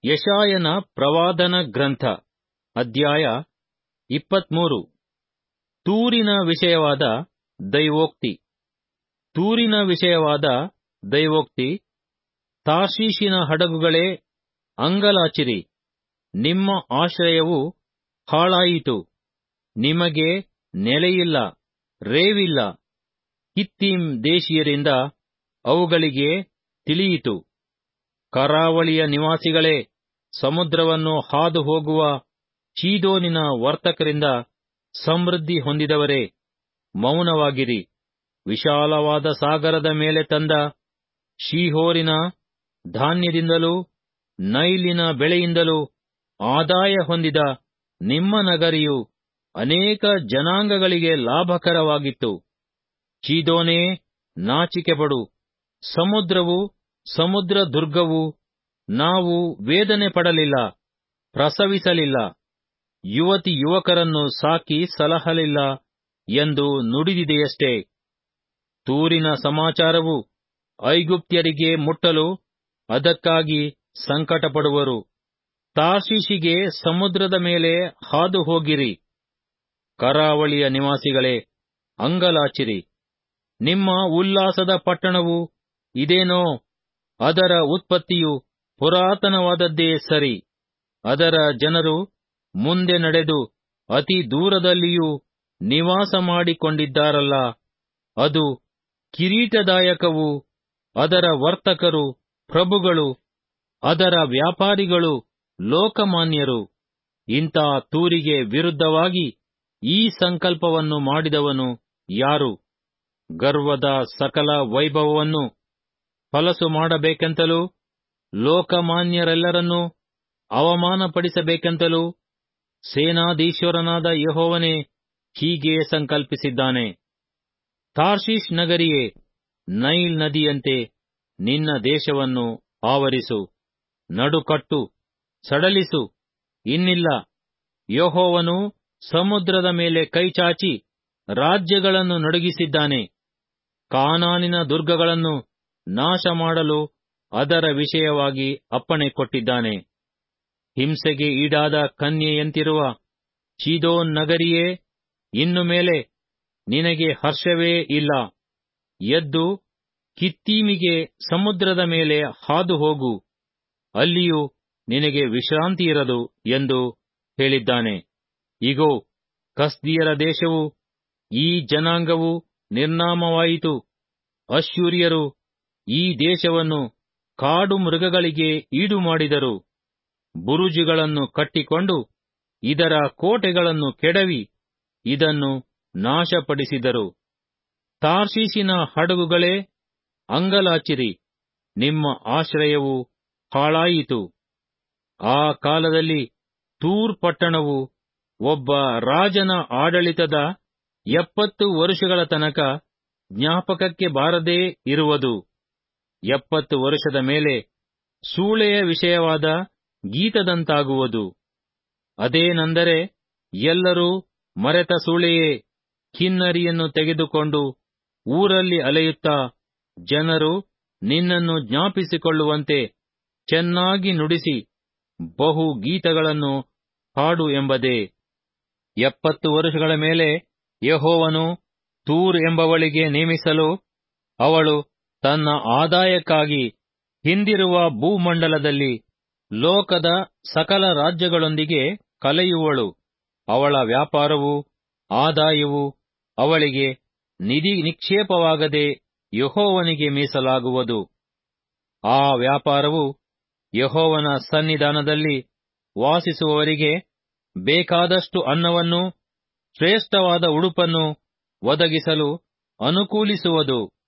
ಯಶಾಯನ ಪ್ರವಾದನ ಗ್ರಂಥ ಅಧ್ಯಾಯ ಇಪ್ಪತ್ಮೂರು ತೂರಿನ ವಿಷಯವಾದ ದೈವೋಕ್ತಿ ತೂರಿನ ವಿಷಯವಾದ ದೈವೋಕ್ತಿ ತಾರ್ಷೀಷಿನ ಹಡಗುಗಳೇ ಅಂಗಲಾಚಿರಿ ನಿಮ್ಮ ಆಶ್ರಯವು ಹಾಳಾಯಿತು ನಿಮಗೆ ನೆಲೆಯಿಲ್ಲ ರೇವಿಲ್ಲ ಕಿತ್ತೀಮ್ ದೇಶೀಯರಿಂದ ಅವುಗಳಿಗೆ ತಿಳಿಯಿತು ಕರಾವಳಿಯ ನಿವಾಸಿಗಳೇ ಸಮುದ್ರವನ್ನು ಹಾದು ಹೋಗುವ ಚೀದೋನಿನ ವರ್ತಕರಿಂದ ಸಮೃದ್ಧಿ ಹೊಂದಿದವರೇ ಮೌನವಾಗಿರಿ ವಿಶಾಲವಾದ ಸಾಗರದ ಮೇಲೆ ತಂದ ಶೀಹೋರಿನ ಧಾನ್ಯದಿಂದಲೂ ನೈಲಿನ ಬೆಳೆಯಿಂದಲೂ ಆದಾಯ ಹೊಂದಿದ ನಿಮ್ಮ ನಗರಿಯು ಅನೇಕ ಜನಾಂಗಗಳಿಗೆ ಲಾಭಕರವಾಗಿತ್ತು ಚೀದೋನೇ ನಾಚಿಕೆಪಡು ಸಮುದ್ರವು ಸಮುದ್ರ ದುರ್ಗವು ನಾವು ವೇದನೆ ಪಡಲಿಲ್ಲ ಪ್ರಸವಿಸಲಿಲ್ಲ ಯುವತಿ ಯುವಕರನ್ನು ಸಾಕಿ ಸಲಹಲಿಲ್ಲ ಎಂದು ನುಡಿದಿದೆಯಷ್ಟೇ ತೂರಿನ ಸಮಾಚಾರವು ಐಗುಪ್ತ್ಯರಿಗೆ ಮುಟ್ಟಲು ಅದಕ್ಕಾಗಿ ಸಂಕಟಪಡುವರು ತಾರ್ಷೀಷಿಗೆ ಸಮುದ್ರದ ಮೇಲೆ ಹಾದು ಹೋಗಿರಿ ಕರಾವಳಿಯ ನಿವಾಸಿಗಳೇ ಅಂಗಲಾಚಿರಿ ನಿಮ್ಮ ಉಲ್ಲಾಸದ ಪಟ್ಟಣವು ಇದೇನೋ ಅದರ ಉತ್ಪತ್ತಿಯು ಪುರಾತನವಾದದ್ದೇ ಸರಿ ಅದರ ಜನರು ಮುಂದೆ ನಡೆದು ಅತಿ ದೂರದಲ್ಲಿಯೂ ನಿವಾಸ ಮಾಡಿಕೊಂಡಿದ್ದಾರಲ್ಲ ಅದು ಕಿರೀಟದಾಯಕವು ಅದರ ವರ್ತಕರು ಪ್ರಭುಗಳು ಅದರ ವ್ಯಾಪಾರಿಗಳು ಲೋಕಮಾನ್ಯರು ಇಂಥ ತೂರಿಗೆ ವಿರುದ್ಧವಾಗಿ ಈ ಸಂಕಲ್ಪವನ್ನು ಮಾಡಿದವನು ಯಾರು ಗರ್ವದ ಸಕಲ ವೈಭವವನ್ನು ಫಲಸು ಮಾಡಬೇಕೆಂತಲೂ ಲೋಕಮಾನ್ಯರೆಲ್ಲರನ್ನೂ ಅವಮಾನಪಡಿಸಬೇಕೆಂತಲೂ ಸೇನಾಧೀಶ್ವರನಾದ ಯಹೋವನೇ ಹೀಗೆ ಸಂಕಲ್ಪಿಸಿದ್ದಾನೆ ತಾರ್ಷೀಷ್ ನಗರಿಯೇ ನೈಲ್ ನದಿಯಂತೆ ನಿನ್ನ ದೇಶವನ್ನು ಆವರಿಸು ನಡುಕಟ್ಟು ಸಡಲಿಸು ಇನ್ನಿಲ್ಲ ಯಹೋವನು ಸಮುದ್ರದ ಮೇಲೆ ಕೈಚಾಚಿ ರಾಜ್ಯಗಳನ್ನು ನಡುಗಿಸಿದ್ದಾನೆ ಕಾನಾನಿನ ದುರ್ಗಗಳನ್ನು ನಾಶ ಮಾಡಲು ಅದರ ವಿಷಯವಾಗಿ ಅಪ್ಪಣೆ ಕೊಟ್ಟಿದ್ದಾನೆ ಹಿಂಸೆಗೆ ಈಡಾದ ಕನ್ಯೆಯಂತಿರುವ ಚೀದೋನ್ ನಗರಿಯೇ ಇನ್ನು ಮೇಲೆ ನಿನಗೆ ಹರ್ಷವೇ ಇಲ್ಲ ಎದ್ದು ಕಿತ್ತೀಮಿಗೆ ಸಮುದ್ರದ ಮೇಲೆ ಹಾದು ಹೋಗು ಅಲ್ಲಿಯೂ ನಿನಗೆ ವಿಶ್ರಾಂತಿ ಇರದು ಎಂದು ಹೇಳಿದ್ದಾನೆ ಇಗೋ ಕಸ್ದಿಯರ ದೇಶವು ಈ ಜನಾಂಗವು ನಿರ್ನಾಮವಾಯಿತು ಅಶ್ಶೂರಿಯರು ಈ ದೇಶವನ್ನು ಕಾಡು ಮೃಗಗಳಿಗೆ ಈಡು ಮಾಡಿದರು ಬುರುಜುಗಳನ್ನು ಕಟ್ಟಿಕೊಂಡು ಇದರ ಕೋಟೆಗಳನ್ನು ಕೆಡವಿ ಇದನ್ನು ನಾಶಪಡಿಸಿದರು ತಾರ್ಷೀಷಿನ ಹಡಗುಗಳೇ ಅಂಗಲಾಚಿರಿ ನಿಮ್ಮ ಆಶ್ರಯವು ಹಾಳಾಯಿತು ಆ ಕಾಲದಲ್ಲಿ ತೂರ್ ಪಟ್ಟಣವು ಒಬ್ಬ ರಾಜನ ಆಡಳಿತದ ಎಪ್ಪತ್ತು ವರುಷಗಳ ತನಕ ಜ್ಞಾಪಕಕ್ಕೆ ಬಾರದೇ ಇರುವುದು ಎಪ್ಪತ್ತು ವರುಷದ ಮೇಲೆ ಸೂಳೆಯ ವಿಷಯವಾದ ಗೀತದಂತಾಗುವುದು ಅದೇನೆಂದರೆ ಎಲ್ಲರೂ ಮರೆತ ಸೂಳೆಯೇ ಕಿನ್ನರಿಯನ್ನು ತೆಗೆದುಕೊಂಡು ಊರಲ್ಲಿ ಅಲೆಯುತ್ತಾ ಜನರು ನಿನ್ನನ್ನು ಜ್ಞಾಪಿಸಿಕೊಳ್ಳುವಂತೆ ಚೆನ್ನಾಗಿ ನುಡಿಸಿ ಬಹು ಗೀತಗಳನ್ನು ಹಾಡು ಎಂಬುದೇ ಎಪ್ಪತ್ತು ವರುಷಗಳ ಮೇಲೆ ಯಹೋವನು ತೂರ್ ಎಂಬವಳಿಗೆ ನೇಮಿಸಲು ಅವಳು ತನ್ನ ಆದಾಯಕ್ಕಾಗಿ ಹಿಂದಿರುವ ಭೂಮಂಡಲದಲ್ಲಿ ಲೋಕದ ಸಕಲ ರಾಜ್ಯಗಳೊಂದಿಗೆ ಕಲೆಯುವಳು ಅವಳ ವ್ಯಾಪಾರವು ಆದಾಯವು ಅವಳಿಗೆ ನಿಧಿ ನಿಕ್ಷೇಪವಾಗದೆ ಯಹೋವನಿಗೆ ಮೀಸಲಾಗುವುದು ಆ ವ್ಯಾಪಾರವು ಯಹೋವನ ಸನ್ನಿಧಾನದಲ್ಲಿ ವಾಸಿಸುವವರಿಗೆ ಬೇಕಾದಷ್ಟು ಅನ್ನವನ್ನು ಶ್ರೇಷ್ಠವಾದ ಉಡುಪನ್ನು ಒದಗಿಸಲು ಅನುಕೂಲಿಸುವುದು